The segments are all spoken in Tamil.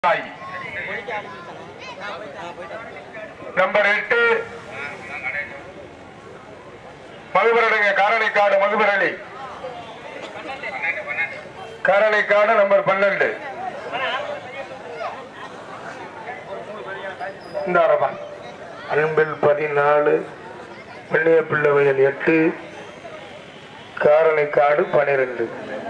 தாய் நம்பர் எட்டு மகுபரடுங்க காரணிக்காடு மகுபரளி காரணிக்காடு நம்பர் பன்னெண்டு இந்த அரபா அன்பில் பதினாலு வெள்ளிய பிள்ளை வயல் எட்டு காரணிக்காடு பனிரெண்டு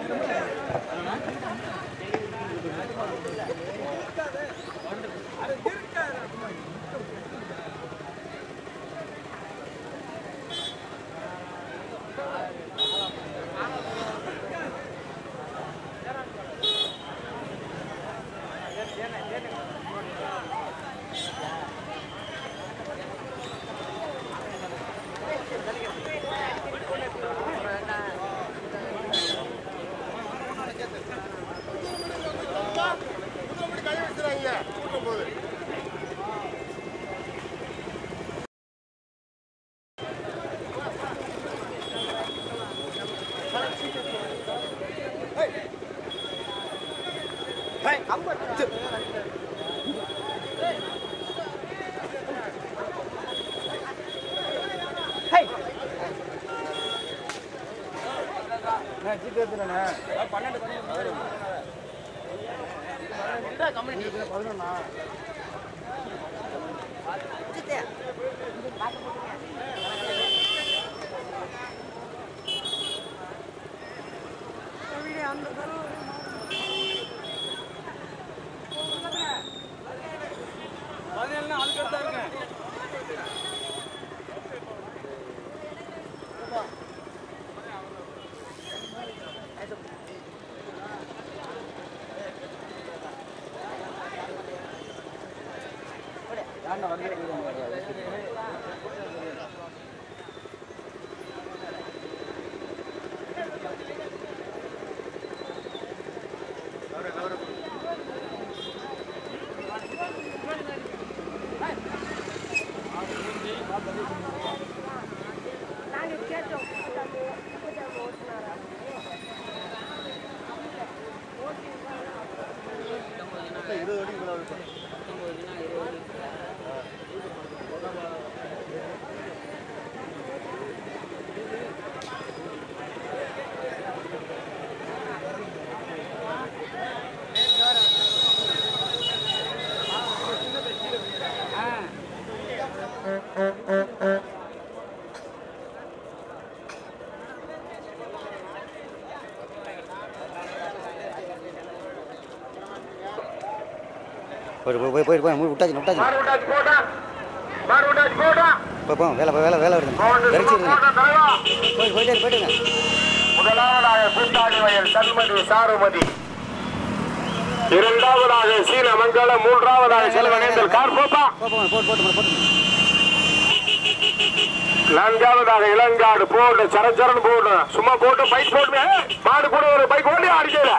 நாங்கள் கேட்டோம் ஓட்டுனாரா போயிட்டு போய் போயிட்டு போய் விட்டாச்சு விட்டாச்சு மாறுவிட்டாச்சு போட்டா மாறுவிட்டாச்சு போட்டா போ போ வேலை வேலை வேலை வருது விரைச்சி வருது போட்டா தலைவா போய் போயிட்டே இரு, போயிட்டு இருங்க. முதலாவதாக கூட்டாளி வயல் சண்மதி சாருமதி இரண்டாவதாக சீனமங்கலம் மூன்றாவதாக செல்வனேந்தல் கார் போப்பா போ போ போட்டு போட்டு போட்டு நான்காவதாக இளங்காடு போடு சரச்சரன் போடு சும்மா போட்டு பைக் போட்டு மாடு கூட ஒரு பைக் ஓடி அடிக்கல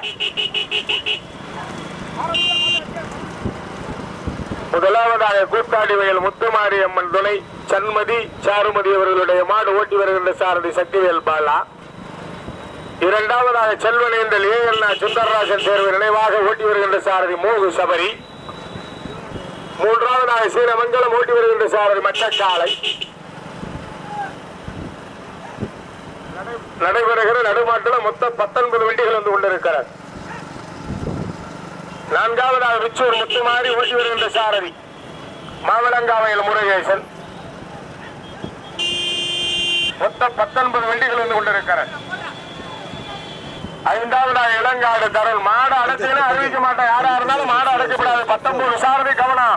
முதலாவதாக கூட்டாளி வயல் முத்துமாரி அம்மன் துணை சண்மதி சாருமதி அவர்களுடைய மாடு ஓட்டி வருகின்ற சாரதி சக்திவேல் பாலா இரண்டாவதாக செல்வனேந்தல் ஏஎல்னா சுந்தரராஜன் தேர்வு நினைவாக ஓட்டி வருகின்ற சாரதி மோகு சபரி மூன்றாவதாக சீனமங்கலம் ஓட்டி வருகின்ற சாரதி மச்சக்காலை நடைபெறுகிற நடுமாட்டில் மொத்தம் பத்தொன்பது வண்டிகள் வந்து கொண்டிருக்கிறது நான்காவதாக விச்சூர் முத்துமாரி ஓட்டி வருகின்ற சாரதி மாவளங்காவையில் முருகேசன் மொத்தம் பத்தொன்பது வண்டிகள் வந்து கொண்டிருக்கிறது ஐந்தாவதாக இளங்காடு தரல் மாடு அடைச்சிங்கன்னா அறிவிக்க மாட்டேன் யாரா இருந்தாலும் மாடு அடைக்கப்படாது பத்தொன்பது சாரதி கவனம்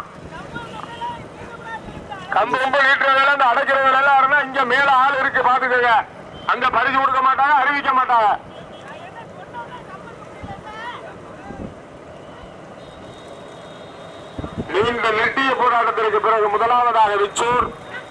கம்பு கம்பு நீட்டுற வேலை அந்த அடைக்கிற வேலை எல்லாம் இருந்தா இங்க மேல ஆள் இருக்கு பாத்துக்கோங்க அங்க பரிசு கொடுக்க மாட்டாங்க அறிவிக்க மாட்டாங்க நீண்ட நெட்டிய போராட்டத்திற்கு பிறகு முதலாவதாக விச்சூர்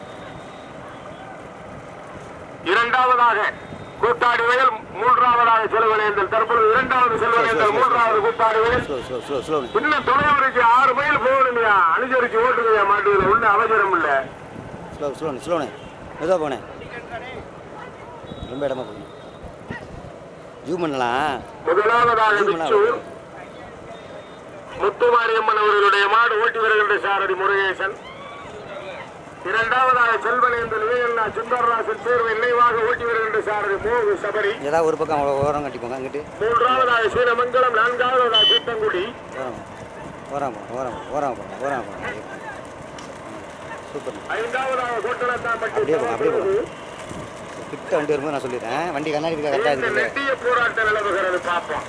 இரண்டாவதாக கூத்தாடி வயல் மூன்றாவதாக செல்வனேந்தல் தற்பொழுது இரண்டாவது செல்வனேந்தல் மூன்றாவது கூத்தாடி வயல் ஸ்லோ ஸ்லோ ஸ்லோ ஸ்லோ இன்னும் தொலைவருக்கு ஆறு மைல் போகணுமையா அனுசரிச்சு ஓட்டுங்கய்யா மாட்டுல ஒண்ணு அவசரம் இல்ல ஸ்லோ ஸ்லோ ஸ்லோண்ணே மெதுவாக போனேன் ரொம்ப இடமா போகணும் ஜூம் பண்ணலாம் முதலாவதாக ஜூம் பண்ணலாம் விச்சூர் முத்துமாரியம்மன் அவர்களுடைய மாடு ஓட்டி வருகின்ற சாரதி முருகேசன் இரண்டாவதாக செல்வனேந்தல் விவேகண்ணா சுந்தரராசன் தேர்வு நினைவாக ஓட்டி வருகின்ற சாரதி மோகு சபரி ஏதாவது ஒரு பக்கம் அவ்வளோ ஓரம் கட்டிப்போங்க அங்கிட்டு மூன்றாவதாக சீனமங்கலம் நான்காவதாக கூத்தங்குடி ஓரம் ஓரம் ஓரம் போங்க ஓரம் போங்க ஓரம் போங்க சூப்பர் ஐந்தாவதாக கோட்டலத்தாம்பட்டி அப்படியே போங்க, அப்படியே போங்க. கிட்ட வண்டி வரும்போது நான் சொல்லிடுறேன் வண்டி கண்ணாடி இருக்கா கரெக்டாக இந்த இருக்குது நெட்டிய போராட்டம் நிலவுகிறது பார்ப்போம்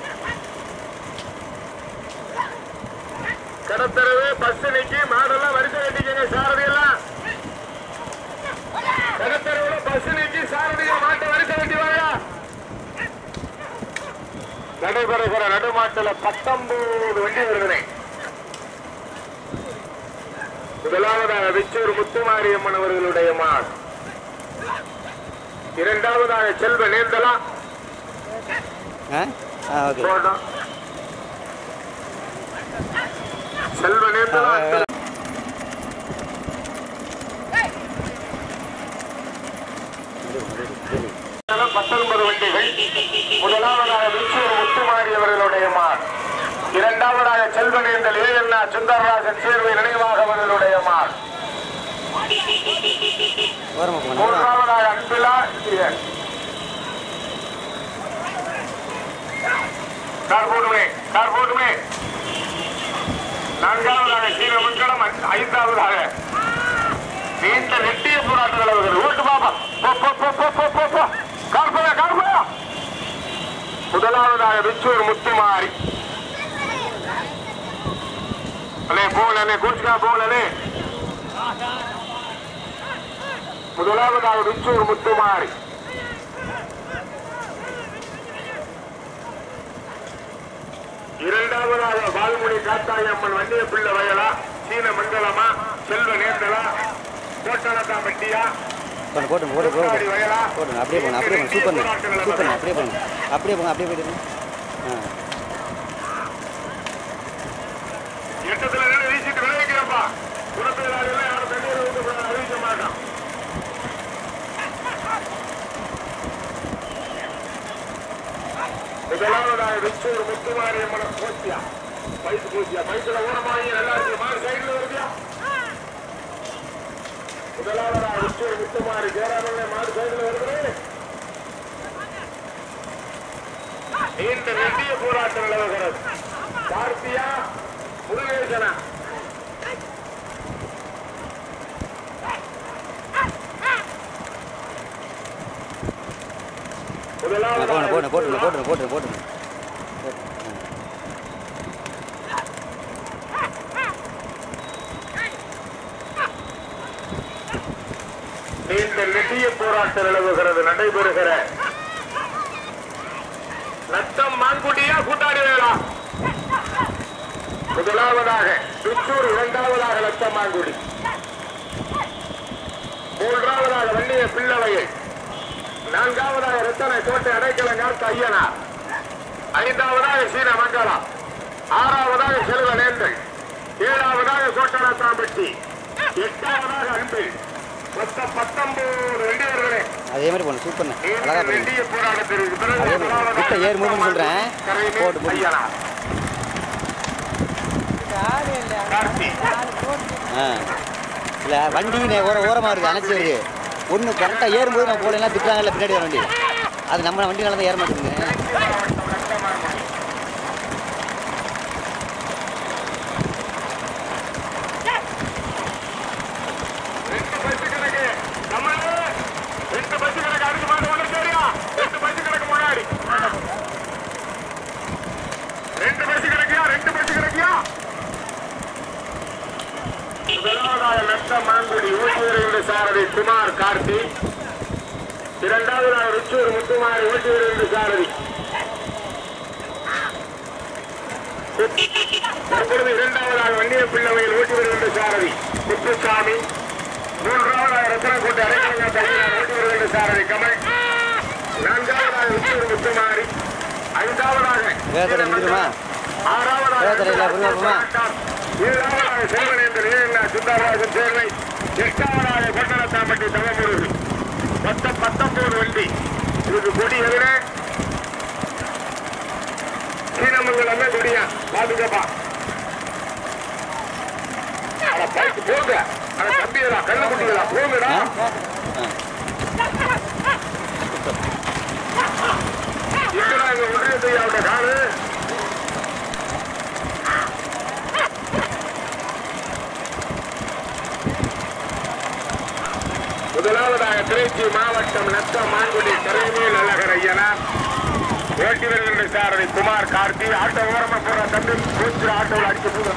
கடத்தரவு பஸ் நிக்கி மாடெல்லாம் வரிசை கட்டிக்கங்க சாரதி எல்லாம் கடத்தரவுல பஸ் நிக்கி சாரதிகள் மாட்டை வரிசை கட்டி வாங்க நடைபெறுகிற நடுமாட்டில் பத்தொன்பது வண்டி வருகிறேன் முதலாவதாக விச்சூர் முத்துமாரியம்மன் அவர்களுடைய மாடு இரண்டாவதாக செல்வ நேர்ந்தலா ஆ ஆ ஓகே போட்டோம் செல்வ நேர்ந்தலா ஆ, ஆ, பத்தொன்பது வண்டிகள் முதலாவதாக விச்சூர் முத்துமாரி அவர்களுடைய மார் இரண்டாவதாக செல்வனேந்தல் ஏஎன்ஆ சுந்தரராஜன் சேர்வை நினைவாக அவர்களுடைய மார் ஓரமாக போங்க ஓரம் மூன்றாவதாக அன்பிலா இதன். கார் போட்டுமே கார் போட்டுமே நான்காவதாக சீனமங்கலம் ஐந்தாவதாக நீண்ட நெட்டிய போராட்டம் நிலவுகிறது ஓட்டு பாப்பா போ, போ, போ, போ, போ, போ, போ. கார் போயா கார் போயா முதலாவதாக விச்சூர் முத்துமாரி அண்ணே போகலண்ணே கூச்சுக்கா போகலண்ணே முதலாவதாக விச்சூர் முத்துமாரி இரண்டாவதாக பால்மொழி காத்தாயம்மன் வன்னிய பிள்ளை வயலா சீன மண்டலமா செல்வ நேர்ந்தலா கோட்டலத்தாம்பட்டியா போட்டு போட்டு போட்டு போட்டு கோட்டாடி வயலா போட்டுங்க அப்படியே போங்க அப்படியே போங்க சூப்பர் சூப்பர் அப்படியே போங்க அப்படியே போங்க அப்படியே போயிட்டு ஆ எட்டத்துல நின்று வீசிட்டு விளைவிக்கிறப்பா குணத்தொழிலாளிகள் யாரும் தண்ணீர் ஊற்ற அறிவிக்க மாட்டான் முதலாவதாக விச்சூர் முத்துமாரியம்மன் கோச்சியா பைசு கோச்சியா பைசுல ஊனமாகி நல்லா இருக்கு மாறு சைடுல வருதியா முதலாவதாக விச்சூர் முத்துமாரி ஜெயராமன் மாடு சைடுல வருது நீண்ட நெடிய போராட்டம் நிலவுகிறது பார்த்தியா முருகேசனா போட்டுங்க போட்டுங்க போட்டுங்க போட்டுங்க போட்டுங்க போட்டுங்க நீண்ட நெடிய போராட்டம் நிலவுகிறது நடைபெறுகிற நத்தம் மான்குட்டியா கூட்டாடி வேளா முதலாவதாக திருச்சூர் இரண்டாவதாக நத்தம் மான்குடி மூன்றாவதாக வன்னிய பிள்ளவையை நான்காவதாக ரத்தன கோட்டை அடைக்கலங்கார் ஐயனார் ஐந்தாவதாக சீன மங்கலம் ஆறாவதாக செல்வ நேந்தல் ஏழாவதாக கோட்டனத்தாம்பட்டி எட்டாவதாக அன்பில் மொத்தம் பத்தொன்பது வெண்டியர்களே அதே மாதிரி போகணும் சூப்பர்ண்ணே அழகாக போடுங்க வெண்டிய போராட்டத்திற்கு பிறகு அதே மாதிரி கிட்ட ஏறு மூவ்மெண்ட் சொல்கிறேன் கரைமேல் போட்டு போட்டு ஐயனார் கார்த்தி ஆ இல்லை வண்டி நே- ஓர ஓரமாக இருக்குது அணைச்சி இருக்கு ஒன்று கரெக்டாக ஏறும்போது நம்ம போலாம் திட்டுறாங்கல்ல பின்னாடி வர வண்டி அது நம்ம வண்டினால தான் ஏற மாட்டேங்குது ரெண்டு பஸ் கணக்கு நம்ம ரெண்டு பஸ் கணக்கு அதுக்கு மாட்டு ஒன்று சரியா ரெண்டு பஸ் கணக்கு முன்னாடி ரெண்டு பஸ் கணக்கியா ரெண்டு பஸ் கணக்கியா முதலாவதாக நத்த மாங்குடி ஊட்டி வருகின்ற சாரதி குமார் கார்த்தி இரண்டாவதாக ரிச்சூர் முத்துமாரி ஊட்டி வருகின்ற சாரதி தற்பொழுது இரண்டாவதாக வன்னிய பிள்ளவையில் ஊட்டி வருகின்ற சாரதி முத்துசாமி மூன்றாவதாக ரத்தனக்கோட்டை அரைக்கலங்க தனியார் ஊட்டி வருகின்ற சாரதி கமல் நான்காவதாக ரிச்சூர் முத்துமாரி ஐந்தாவதாக வேதனை முடிஞ்சிருமா? ஆறாவதாக வேதனை இல்லை, விரும்புமா? ஏழாவதாக செல்வனேந்தர் ஏஎன்ஆ சுந்தரராஜன் சேர்வை எட்டாவதாக கொட்டணத்தாம்பட்டி தவமுருகு மொத்தம் பத்தொன்பது வண்டி இதுக்கு கொடி எதிரே சீனமங்கலம் கொடியா பாதுகாப்பா பைக்கு போங்க ஆனா தம்பியலா கள்ளக்குட்டிகளா போங்கடா எங்கடா இங்க ஒன்றியத்தை அவருடைய காலு முதலாவதாக திருச்சி மாவட்டம் நத்த மாங்குடி கரைமேல் அழகர் ஐயனார் ஓட்டி வருகின்ற சாரதி குமார் கார்த்தி ஆட்டோ ஓரமா போற தம்பி கோச்சு ஆட்டோவில் அடிச்சு போக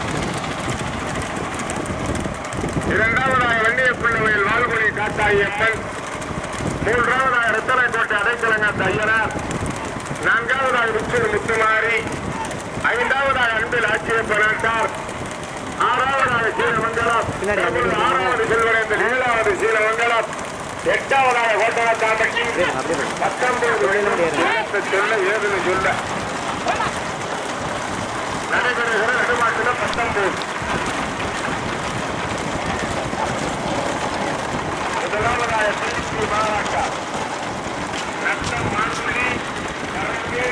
இரண்டாவதாக வெண்ணிய பிள்ளையில் வால்குடி காத்தாயி அம்மன் மூன்றாவதாக ரத்தனக்கோட்டை அடைக்கலங்காத்த ஐயனார் நான்காவதாக விச்சூர் முத்துமாரி ஐந்தாவதாக அன்பில் ஆட்சியப்பனார் ஆறாவதாக சீலமங்கலம் பின்னாடி வந்து பிரபல ஆறாவது செல்வரேந்தர் ஏழாவது சீலமங்கலம் எட்டாவதாக கோட்டவ தாம்பட்டி அப்படியே இருங்க, அப்படியே இருங்க. பத்தொன்பது ஏழத்தை சொல்ல ஏதுன்னு சொல்ல நடைபெறுகிற நடுமாட்டில் பத்தொன்பது முதலாவதாக திருச்சி மாவட்டம் ரத்தம் மாங்குடி கரங்கே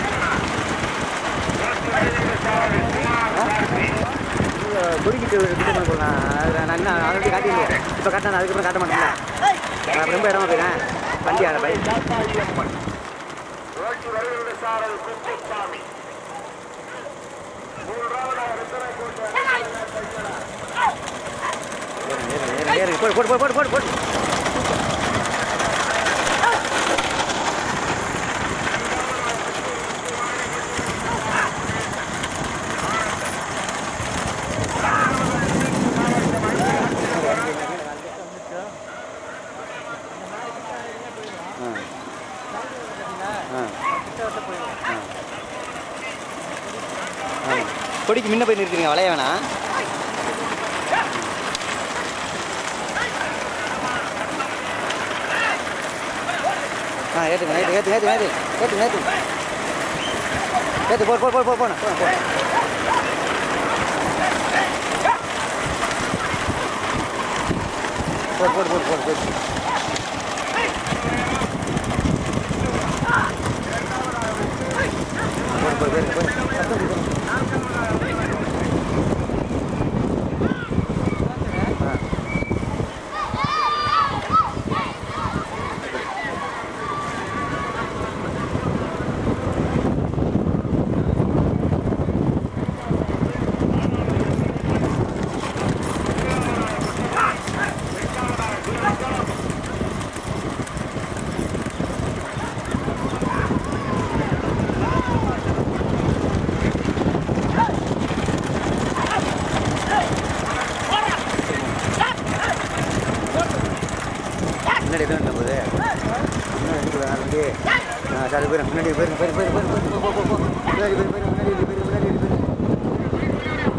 குறுக்கிட்டு விட்டு பண்ண போகலாம் அது நான் என்ன அதை வந்து காட்டியில்லையே இப்போ காட்டினா அதுக்கப்புறம் காட்ட மாட்டேன்ல நான் ரொம்ப இடமா போயிட்டேன் வண்டி ஆட பை ரோட்டி வருகின்ற சாரல் குப்புசாமி மூன்றாவதாக ரத்தனை ஏறு ஏறு போடு போடு போடு போடு போடு கொடிக்கு முன்ன போய் நிறுத்துறீங்க வளைய வேணாம் ஆ ஏற்றுங்க ஏற்று ஏற்று ஏற்று ஏற்று ஏற்று ஏற்று ஏற்று போ போ போ போ போண்ணா போ போ போடு போடு போடு போடு போடு போடு போடு போடு போடு சத்தம் போடு ஆ முன்னாடி எதுவும் இல்லை போது முன்னாடி எதுக்குள்ள வண்டி ஆ சார் போயிடும் முன்னாடி போயிடும் போயிடும் போயிடும் போயிடும் போ போ போ போ முன்னாடி போயிடும் போயிடும் முன்னாடி போயிடும் முன்னாடி போயிடும்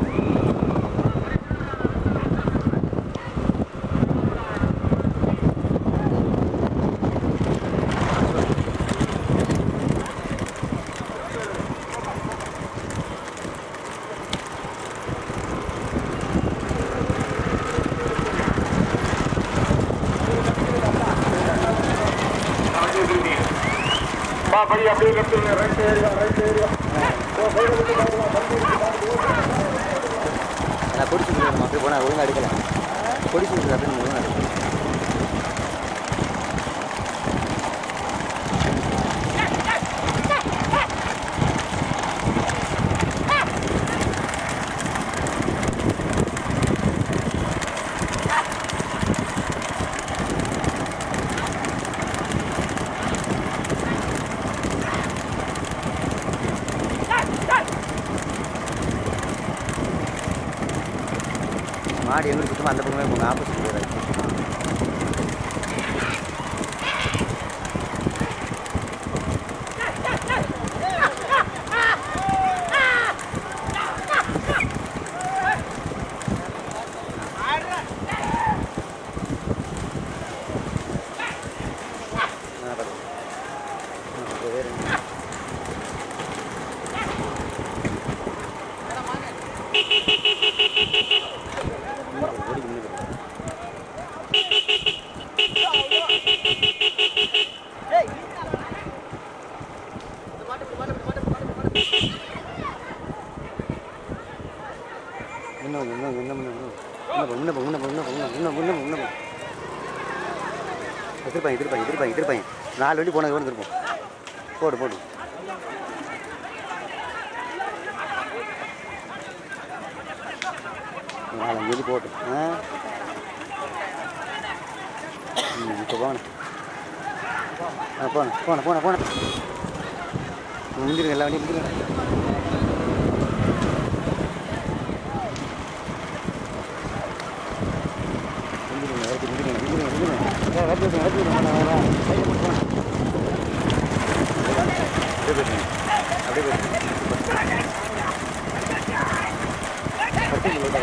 பா படி அப்படியே left right area right area நான் பொடிச்சு விட்டுருக்கேன் அப்படி போனால் ஒழுங்காக எடுக்கல பொடிச்சு விட்டுரு அப்படின்னு ஒழுங்காக எடுக்கல மாடி எங்களுக்கு சுத்தமாக அந்த பக்கமே போங்க ஆப்போசிட் போயிடாது வேறு ஓடி முன்னுக்கு இன்னும் இன்னும் இன்னும் இன்னும் முன்ன போ முன்ன போ முன்ன போ முன்ன போ முன்ன போ முன்ன போ முன்ன போ எதிர்ப்பாங்க எதிர்ப்பாங்க எதிர்ப்பாங்க எதிர்ப்பாங்க நாலு வண்டி போனது கூட திருப்போம் போடு போடு நாலஞ்சு வண்டி போட்டு ஆ ம் இப்போ போகணும் ஆ போனேன் போனேன் போனேன் போனேன் முடிஞ்சிருங்க எல்லா வண்டியும் முடிஞ்சிருங்க முடிஞ்சிருங்க வரது முடிஞ்சிருங்க முடிஞ்சிருங்க முடிஞ்சிருங்க ஏ வரது வரது வரது சைடில் போட்டு போனேன் அப்படியே போயிருங்க அப்படியே போயிருங்க பத்து கிலோ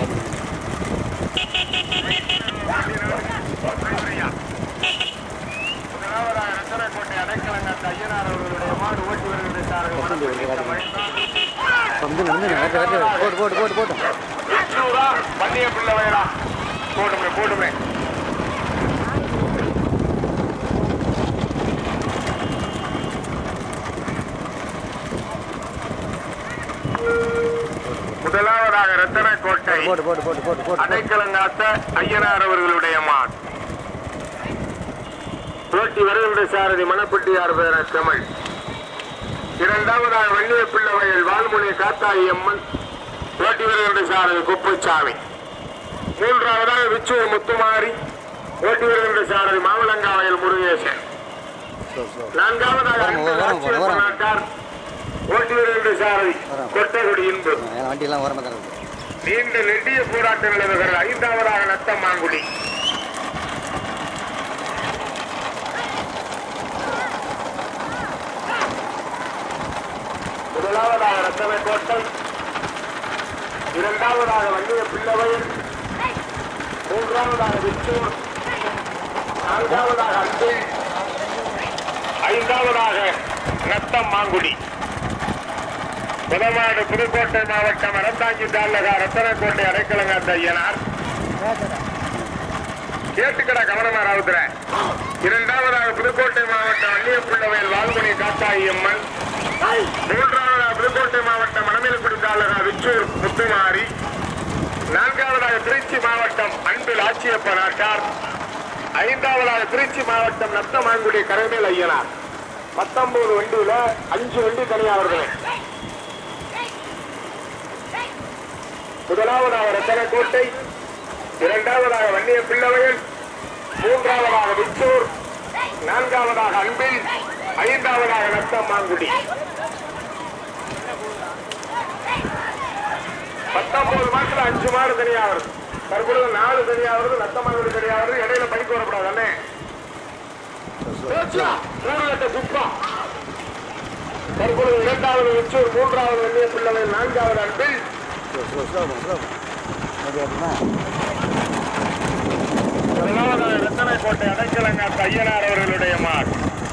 முதலாவதாக ரத்தனக்கோட்டை அடைக்கலங்கத்த ஐயனார் அவர்களுடைய மாடு ஓட்டி வருகின்ற சாரதி மணப்பட்டி கமல் வந்து வந்து வரது வரது போட்டு போட்டு போட்டு போட்டு விஷ்ணுரா வன்னிய பிள்ளை வயலா போட்டுமே போட்டுமே முதலாவதாக ரத்தனக்கோட்டை போட்டு போட்டு போட்டு போட்டு போட்டு அடைக்கலங்காத்த ஐயனார் அவர்களுடைய மான் ஓட்டி வருகின்ற சாரதி மணப்பட்டியார் பேர தமிழ் இரண்டாவதாக வள்ளிய பிள்ளை வயல் வால்முனை காத்தாயி அம்மன் ஓட்டி வருகின்ற சாரதி குப்புச்சாமி மூன்றாவதாக விச்சூர் முத்துமாரி ஓட்டி வருகின்ற சாரதி மாவளங்காவயல் முருகேசன் ஸ்லோ ஸ்லோ நான்காவதாக வரும், வரும், வரும், ஆட்சியர் வரும். நாட்டார் ஓட்டி வருகின்ற சாரதி வரும். கொட்டகுடி இன்பு என் வண்டியெல்லாம் ஓரமாக தான் இருக்குது நீண்ட நெடிய போராட்டம் நிலவுகிறது ஐந்தாவதாக நத்தமாங்குடி முதலாவதாக ரத்தன கோட்டை இரண்டாவதாக வண்டிய பிள்ளவயல் மூன்றாவதாக விச்சூர் நான்காவதாக அன்பில் ஐந்தாவதாக நத்தம் மாங்குடி புதமாடு புதுக்கோட்டை மாவட்டம் அறந்தாங்கி தாலுகா ரத்தனக்கோட்டை அடைக்கலங்காத்த ஐயனார் கேட்டுக்கட கவனமா ராவுத்துற இரண்டாவதாக புதுக்கோட்டை மாவட்டம் வள்ளியப்புள்ளவயல் வால்மணி காத்தாயி அம்மன் மூன்றாவதாக புதுக்கோட்டை மாவட்டம் மணமேல்குடி தாலுகா விச்சூர் முத்துமாரி நான்காவதாக திருச்சி மாவட்டம் அன்பில் ஆட்சியப்ப நாட்டார் ஐந்தாவதாக திருச்சி மாவட்டம் நத்தமாங்குடி கரைமேல் ஐயனார் பத்தொன்பது வண்டியில அஞ்சு வண்டி தனியாளர்களே முதலாவதாக ரத்தனக்கோட்டை இரண்டாவதாக வன்னிய பிள்ளவையல் மூன்றாவதாக விச்சூர் நான்காவதாக அன்பில் ஐந்தாவதாக நத்தம்மாங்குடி பத்தொன்பது மாசத்துல அஞ்சு மாடு தனியா வருது தற்பொழுது நாலு தனியா வருது நத்தம்மாங்குடி தனியா வருது இடையில பைக் வரக்கூடாது அண்ணே பேச்சா, நூறு கட்ட குப்பா தற்பொழுது இரண்டாவது விச்சூர் மூன்றாவது வன்னிய பிள்ளவையல் நான்காவது Anbil slow slow slow slow okay அப்படின்னா முதலாவதாக ரத்தனக்கோட்டை அடைக்கலங்காத்த ஐயனார் அவர்களுடைய மார்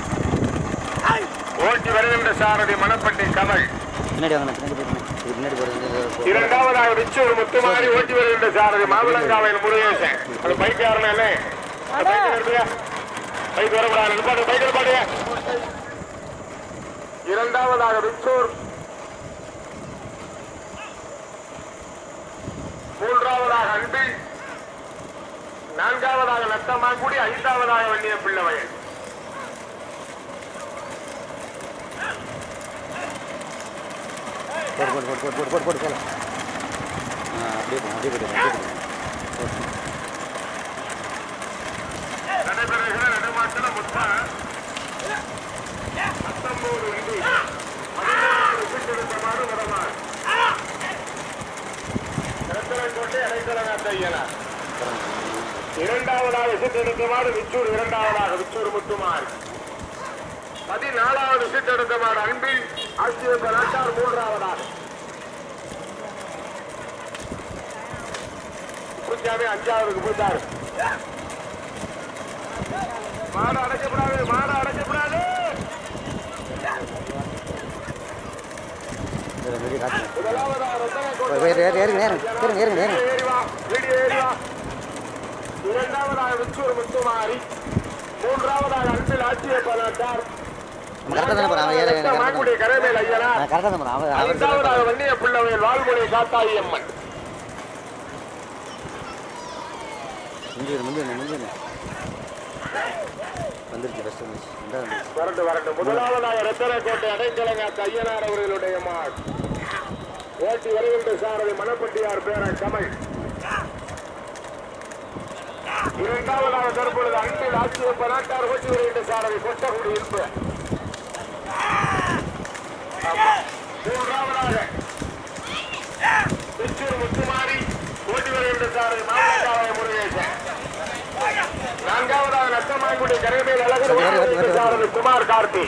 ஓட்டி வருகின்ற சாரதி மணப்பட்டி கமல் பின்னாடி வாங்க நான் பின்னாடி போயிருந்தேன் இது பின்னாடி போகிறது இரண்டாவதாக விச்சூர் முத்துமாரி ஓட்டி வருகின்ற சாரதி மாவிளங்காவையில் முருகேசன் அது பைக் யாருமே பைக் வரக்கூடாது நிப்பாட்டு பைக் நிப்பாட்டுங்க இரண்டாவதாக விச்சூர் மூன்றாவதாக அன்பில் நான்காவதாக நத்தமாங்குடி ஐந்தாவதாக வண்டிய பிள்ளவயல் போட்டு போட்டு போட்டு போட்டு போட்டு போட்டு போகலாம் ஆ அப்படியே போங்க அப்படியே போட்டு அப்படியே போங்க நடைபெறுகிற நடுமாட்டின முற்பா பத்தொன்பது வண்டி பதினாறு சீட்டெடுத்தமாறு வரமாறு ரத்தனக்கோட்டை அடைக்கலங்காத்த ஐயனார் இரண்டாவதாக சீட்டெடுத்தமாறு விச்சூர் இரண்டாவதாக விச்சூர் முத்துமாறு பதினாலாவது சீட்டெடுத்தமாறு அன்பில் ஆசிரியர் நாட்டார் மூன்றாவதாக பூஜாவே அஞ்சாவதுக்கு பூஜாரு மாடு அடைக்கப்படாது மாடு அடைக்கப்படாது சரி வெளியே காட்டுங்க முதலாவதாக ரத்தனக்கோட்டை போய் போய் ஏறு ஏறுங்க ஏறுங்க ஏறுங்க ஏறுங்க ஏறுங்க ஏறி வா வீடியோ ஏறி வா இரண்டாவதாக விச்சூர் முத்துமாரி மூன்றாவதாக அன்பில் ஆட்சியை பலத்தார் நம்ம கரெக்டாக தானே போகிறோம் அவன் ஏற கரெக்டாக மாங்குடி கரைமேல் ஐயனா நான் கரெக்டாக தான் போகிறோம் அவன் அவர் ஐந்தாவதாக வன்னிய பிள்ளவையில் வாழ்மொழி காத்தாயி அம்மன் முந்திரி முந்திரி முந்திரி வந்துருச்சு ஃபஸ்ட் வந்துச்சு ரெண்டாவது வந்துருச்சு வரட்டு வரட்டு முதலாவதாக ரத்தனக்கோட்டை அடைக்கலங்க கையனார் அவர்களுடைய மாட் ஓட்டி வருகின்ற சாரதி மணப்பட்டியார் பேர கமல் இரண்டாவதாக தற்பொழுது அன்பில் ஆட்சியை பராட்டார் ஓட்டி வருகின்ற சாரதி கொட்டகுடி இருப்பு ஆமா. மூன்றாவதாக திருச்சூர் முத்துமாரி ஓட்டி வருகின்ற சாரதி மாவட்ட முருகேசன் நான்காவதாக நத்தமாங்குடி கரைமேல் அழகர் ஓட்டி வருகின்ற சாரதி குமார் கார்த்தி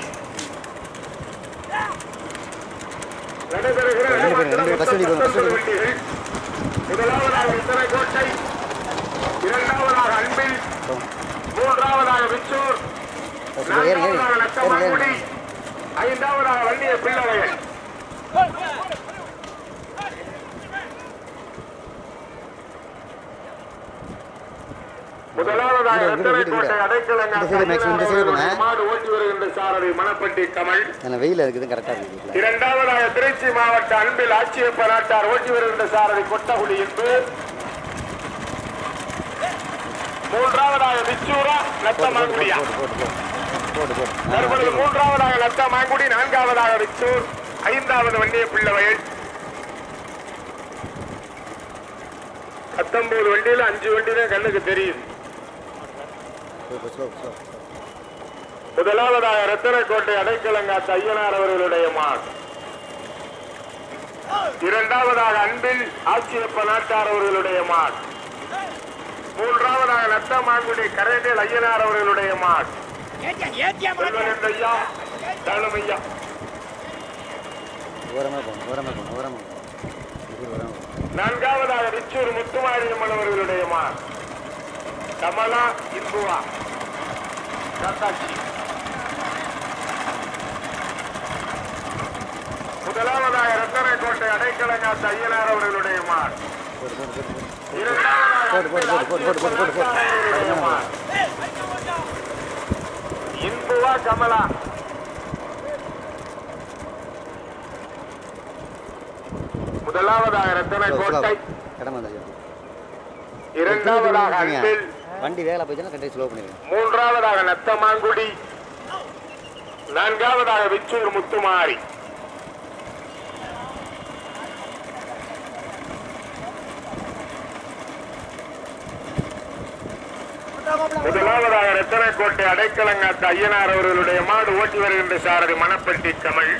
நடைபெறுகிற ரெண்டு பேரும், ரெண்டு பேரும் பஸ் வண்டி போகணும், பஸ் வண்டி வண்டிகள். முதலாவதாக வித்தனக்கோட்டை இரண்டாவதாக அன்பில் மூன்றாவதாக விச்சூர் ஃபஸ்ட்டு ஏறி ஏறி நான்காவதாக ஏறி நத்தமாங்குடி ஏறி ஐந்தாவதாக வண்டிய பிள்ளவைகள் முதலாவதாக வீடு, வீடு, வீடு, ரத்தனக்கோட்டை வீடு. அடைக்கலங்க இந்த side, next, இந்த side போங்க. மாடு ஓட்டி வருகின்ற சாரதி மணப்பட்டி கமல் ஏன்னா வெயில் இருக்குது கரெக்டாக இருக்குது இரண்டாவதாக திருச்சி மாவட்ட அன்பில் ஆட்சியப்ப நாட்டார் ஓட்டி வருகின்ற சாரதி கொட்டகுடி என்பு மூன்றாவதாக விச்சூரா நத்தமாங்குடியா போட்டு போட்டு போட்டு போட்டு போட்டு தற்பொழுது போட்டு மூன்றாவதாக நத்தமாங்குடி நான்காவதாக விச்சூர் ஐந்தாவது வண்டிய பிள்ளவயல் பத்தொன்பது வண்டியில அஞ்சு வண்டி தான் கண்ணுக்கு தெரியுது ஸ்லோ ஸ்லோ முதலாவதாக ரத்தனக்கோட்டை அடைக்கலங்காத்த ஐயனார் அவர்களுடைய மாட் இரண்டாவதாக அன்பில் ஆட்சியப்ப நாட்டார் அவர்களுடைய மாட் மூன்றாவதாக நத்தமாங்குடி கரைந்தேல் ஐயனார் அவர்களுடைய மாட் செல்வனந்த ஐயா தளமையா ஓரமாக போகணும் ஓரமாக போகணும் ஓரமாக இது ஓரமாக போகணும் நான்காவதாக ரிச்சூர் முத்துமாரியம்மன் அவர்களுடைய மாட் கமலா இந்துவா காத்தாட்சி முதலாவதாக ரத்தனக்கோட்டை அடைக்கலங்காத்த ஐயனார் அவர்களுடைய மாட் போட்டு போட்டு போட்டு போட்டு இரண்டாவதாக போட்டு, போட்டு, போட்டு, போட்டு, போட்டு, போட்டு, போட்டு. அவர்களுடைய மாட். இந்துவா கமலா முதலாவதாக ரத்தனக்கோட்டை கடமை வந்தாச்சு இரண்டாவதாக அன்பில் வண்டி வேலை போச்சுன்னா கண்டிப்பாக ஸ்லோ பண்ணிடுங்க மூன்றாவதாக நத்தமாங்குடி நான்காவதாக விச்சூர் முத்துமாரி முதலாவதாக ரத்தனக்கோட்டை அடைக்கலங்காத்த ஐயனார் அவர்களுடைய மாடு ஓட்டி வருகின்ற சாரதி மணப்பட்டி கமல்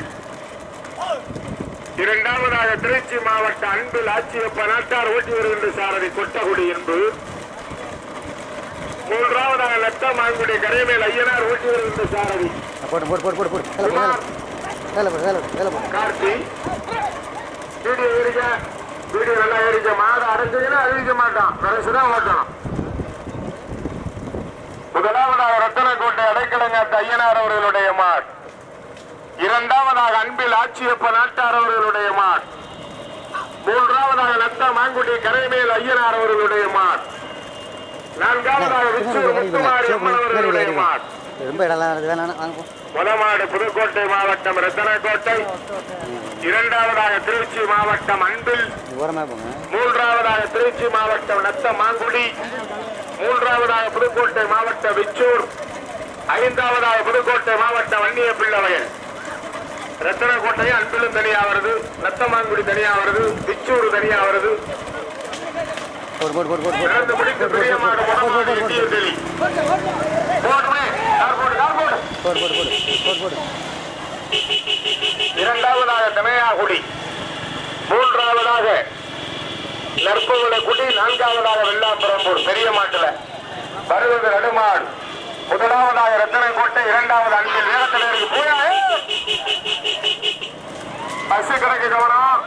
இரண்டாவதாக திருச்சி மாவட்ட அன்பில் ஆட்சியப்ப நாட்டார் ஓட்டி வருகின்ற சாரதி கொட்டகுடி என்பு மூன்றாவதாக லத்தமாங்குடி கரைமேல் ஐயனார் ஓட்டி வருகின்ற சாரதி போட்டு போட்டு போட்டு போட்டு போட்டு வேலை குமார் போட்டு வேலை போட்டு வேலை போட்டு வேலை போட்டு கார்த்தி வீடியோ ஏறிக்க வீடியோ நல்லா ஏறிக்க மாடு அடைஞ்சதுன்னா அறிவிக்க மாட்டான் பெருசுதான் ஓட்டணும் முதலாவதாக ரத்தனக்கோட்டை அடைக்கலங்காத்த ஐயனார் அவர்களுடைய மாட் இரண்டாவதாக அன்பில் ஆட்சியப்ப நாட்டார் அவர்களுடைய மாட் மூன்றாவதாக நத்த மாங்குடி கரைமேல் ஐயனார் அவர்களுடைய மாட் நான்காவதாக விச்சூர் முத்துமாரி அம்மன் அவர்களுடைய மாட் ரொம்ப இடம்லாம் இருக்குது வேணாம் வாங்க போ முதமாடு புதுக்கோட்டை மாவட்டம் ரத்தனக்கோட்டை இரண்டாவதாக திருச்சி மாவட்டம் அன்பில் நீ ஓரமாக போங்க மூன்றாவதாக திருச்சி மாவட்டம் நத்த மாங்குடி மூன்றாவதாக புதுக்கோட்டை மாவட்டம் விச்சூர் ஐந்தாவதாக புதுக்கோட்டை மாவட்டம் வன்னிய பிள்ளவயல் ரத்தனக்கோட்டையும் அன்பிலும் தனியா வருது நத்தமாங்குடி தனியா வருது விச்சூர் தனியா வருது போட்டு போட்டு போட்டு போட்டு நடந்து முடித்து பிரியமாக முடமாடு இந்திய டெல்லி போட்டுமே கார் போடு கார் போடு போட்டு போட்டு போட்டு போட்டு போட்டு இரண்டாவதாக தமையாகுடி மூன்றாவதாக நற்பகுல நான்காவதாக வெள்ளாம்பரம்பூர் பெரிய மாட்டுல வருவது நடுமாடு முதலாவதாக ரத்தனக்கோட்டை இரண்டாவது அன்பில் நேரத்தில் இருக்கு போயா பஸ் கணக்கு கவனம்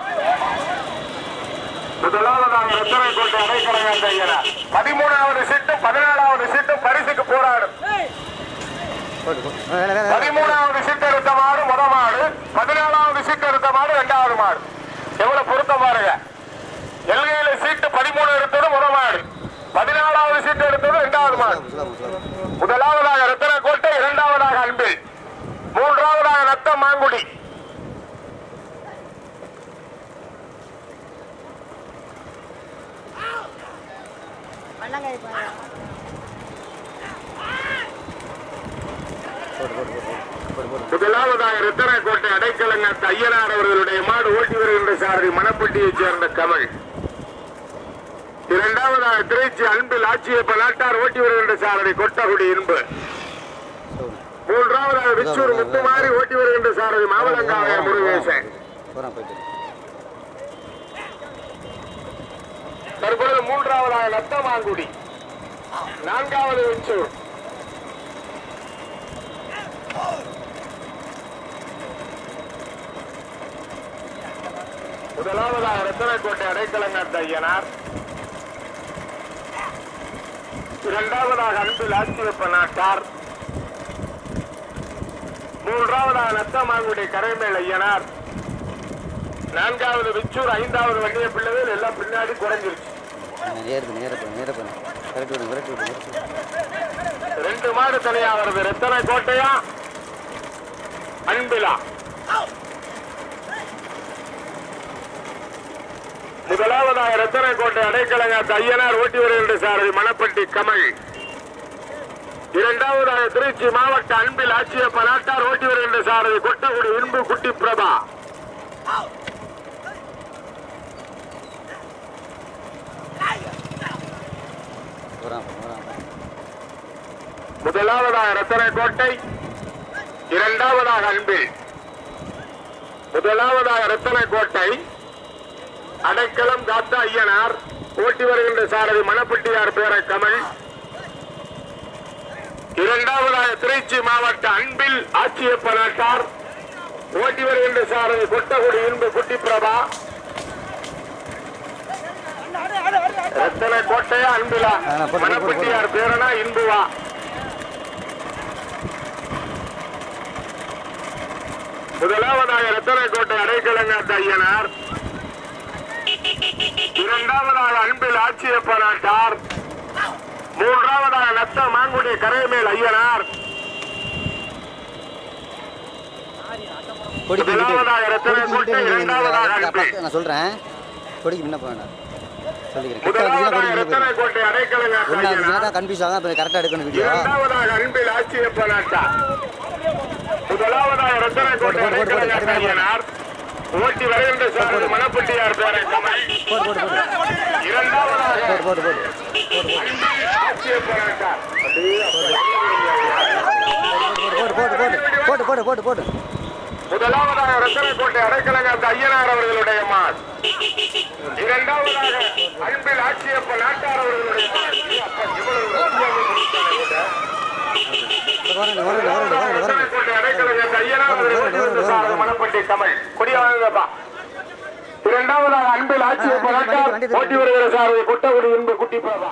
முதலாவதாக ரத்தனக்கோட்டை அடைக்கலங்க ஐயனார் பதிமூணாவது சீட்டும் பதினேழாவது சீட்டும் பரிசுக்கு போராடும் போட்டு போட்டு வேலை வேலை வேலை பதிமூணாவது சீட் எடுத்த மாடு முத மாடு பதினாலாவது சீட் எடுத்த மாடு ரெண்டாவது மாடு எவ்வளவு பொருத்தம் பாருங்க எல்கையில சீட்டு பதிமூணு எடுத்தது முத மாடு பதினாலாவது சீட் எடுத்தது ரெண்டாவது மாடு ஸ்லோ ஸ்லோ முதலாவதாக ரத்தனக்கோட்டை இரண்டாவதாக அன்பில் மூன்றாவதாக ரத்த மாங்குடி பள்ளங்காய் பாரு போட்டு போட்டு போட்டு போட்டு போட்டு முதலாவதாக ரத்தனக்கோட்டை அடைக்கலங்க ஐயனார் அவர்களுடைய மாடு ஓட்டி வருகின்ற சாரதி மணப்பட்டியைச் சேர்ந்த கமல் இரண்டாவதாக திருச்சி அன்பில் ஆட்சியப்ப நாட்டார் ஓட்டி வருகின்ற சாரதி கொட்டகுடி இன்பு சொல்லு மூன்றாவதாக விச்சூர் முத்துமாரி ஓட்டி வருகின்ற சாரதி மாவளங்காவைய முருகேசன் போகிறான் போயிட்டு தற்பொழுது மூன்றாவதாக நத்தமாங்குடி நான்காவது விச்சூர் முதலாவதாக ரத்தனக்கோட்டை அடைக்கலங்காத்த ஐயனார் இரண்டாவதாக அன்பில் ஆட்சியப்ப நாட்டார் மூன்றாவதாக நத்தமாங்குடி கரைமேல் ஐயனார் நான்காவது விச்சூர் ஐந்தாவது வண்டிய பிள்ளைகள் எல்லாம் பின்னாடி குறைஞ்சிருச்சு நேருக்கு நேர போய் நேர போய் விரட்டி விடு விரட்டி விடு விரட்டி விடு. ரெண்டு மாடு தனியா வருது ரத்தன கோட்டையா அன்பிலா முதலாவதாக ரத்தன கோட்டை அடைக்கலங்க ஐயனார் ஓட்டி வருகின்ற சாரதி மணப்பட்டி கமல் இரண்டாவதாக திருச்சி மாவட்ட அன்பில் ஆட்சியப்ப நாட்டார் ஓட்டி வருகின்ற சாரதி கொட்டகுடி இன்பு குட்டி பிரபா போகிறான் போகிறான் முதலாவதாக ரத்தன கோட்டை இரண்டாவதாக அன்பில் முதலாவதாக ரத்தன கோட்டை அடைக்கலம் காத்தா ஐயனார் ஓட்டி வருகின்ற சாரதி மணப்பட்டியார் பேர கமல் இரண்டாவதாக திருச்சி மாவட்ட அன்பில் ஆட்சியப்ப நாட்டார் ஓட்டி வருகின்ற சாரதி கொட்டகுடி இன்பு குட்டி பிரபா ரத்தன கோட்டையா அன்பிலா ஆ, போடு, போடு, போடு, போடு. மணப்பட்டியார் பேரனா இன்புவா முதலாவதாக ரத்தனக்கோட்டை அடைக்கலங்காத்த ஐயனார் இரண்டாவதாக அன்பில் ஆட்சியப்ப நாட்டார் மூன்றாவதாக நத்த மாங்குடி கரைமேல் ஐயனார் கொடிக்கு முதலாவதாக ரத்தன கோட்டை, இரண்டாவதாக அன்பு. நான் சொல்கிறேன் கொடிக்கு முன்ன போக வேண்டாம் சொல்லிக்கிறேன் கிட்ட வந்துச்சுன்னா முதலாவதாக கொடிக்கு முன்ன போயிடும் ரத்தனக்கோட்டை அடைக்கலங்காத்த ஒன்றா ஐயனார் இருந்துச்சுன்னா கன்ஃபியூஸ் ஆகும் அப்புறம் கரெக்டாக எடுக்கணும் வீடியோ இரண்டாவதாக அன்பில் ஆட்சியப்ப நாட்டார் முதலாவதாக ரத்தனக்கோட்டை போடு, போடு, போடு, அடைக்கலங்காத்த போடு. ஐயனார் ஓட்டி வருகின்ற சாரதி மணப்பட்டியார் பேர கமல் போட்டு போட்டு போட்டு இரண்டாவதாக போட்டு போட்டு போட்டு ஆட்சியப்ப நாட்டார் போட்டு போட்டு போட்டு போட்டு போட்டு போட்டு போட்டு முதலாவதாக ரத்தனக்கோட்டை அடைக்கலங்காத்த ஐயனார் அவர்களுடைய மான் இரண்டாவதாக அன்பில் ஆட்சியப்ப நாட்டார் அவர்களுடைய மான் அப்பா, இவ்வளவு ரசிகர்கள் கொடுத்தாங்க கூட. வரணும் வரணும் வரணும் வரணும் வரணும் ரத்தனக்கோட்டை அடைக்கலங்காத்த ஐயனார் அவர்கள் ஓட்டி வந்த சாரதி மணப்பட்டி கமல் கொடியாங்கப்பா இரண்டாவதாக அன்பில் ஆட்சியப்ப நாட்டார் ஓட்டி வருகிற சாரதி குட்டகுடி இன்பு குட்டி பிரபா